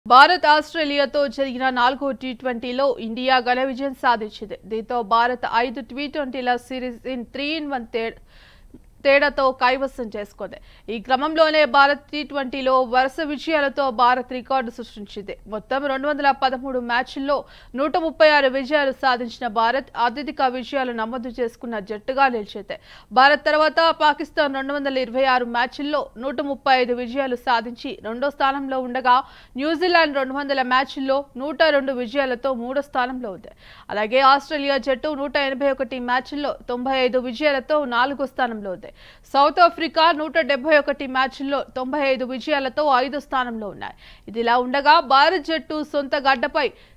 భారత్ ఆస్ట్రేలియాతో జరిగిన నాలుగో టీ ట్వంటీలో ఇండియా ఘన విజయం సాధించింది దీంతో భారత్ ఐదు టీ ట్వంటీల series in three in one తేడాతో కైవసం చేసుకుంది ఈ క్రమంలోనే భారత్ టీ ట్వంటీలో వరుస విజయాలతో భారత్ రికార్డు సృష్టించింది మొత్తం రెండు వందల పదమూడు మ్యాచ్ల్లో నూట ముప్పై ఆరు విజయాలు సాధించిన భారత్ అత్యధిక విజయాలు నమోదు చేసుకున్న జట్టుగా నిలిచింది భారత్ తర్వాత పాకిస్తాన్ రెండు వందల ఇరవై ఆరు మ్యాచ్ల్లో నూట ముప్పై ఐదు విజయాలు సాధించి రెండో స్థానంలో ఉండగా న్యూజిలాండ్ రెండు వందల మ్యాచ్ల్లో నూట రెండు విజయాలతో మూడో స్థానంలో ఉంది అలాగే ఆస్ట్రేలియా జట్టు నూట ఎనభై ఒకటి మ్యాచ్ల్లో తొంభై ఐదు విజయాలతో నాలుగో స్థానంలో ఉంది సౌత్ ఆఫ్రికా నూట డెబ్బై ఒకటి మ్యాచ్ల్లో తొంభై ఐదు విజయాలతో ఐదో స్థానంలో ఉన్నాయి ఇదిలా ఉండగా భారత్ జట్టు సొంత గడ్డపై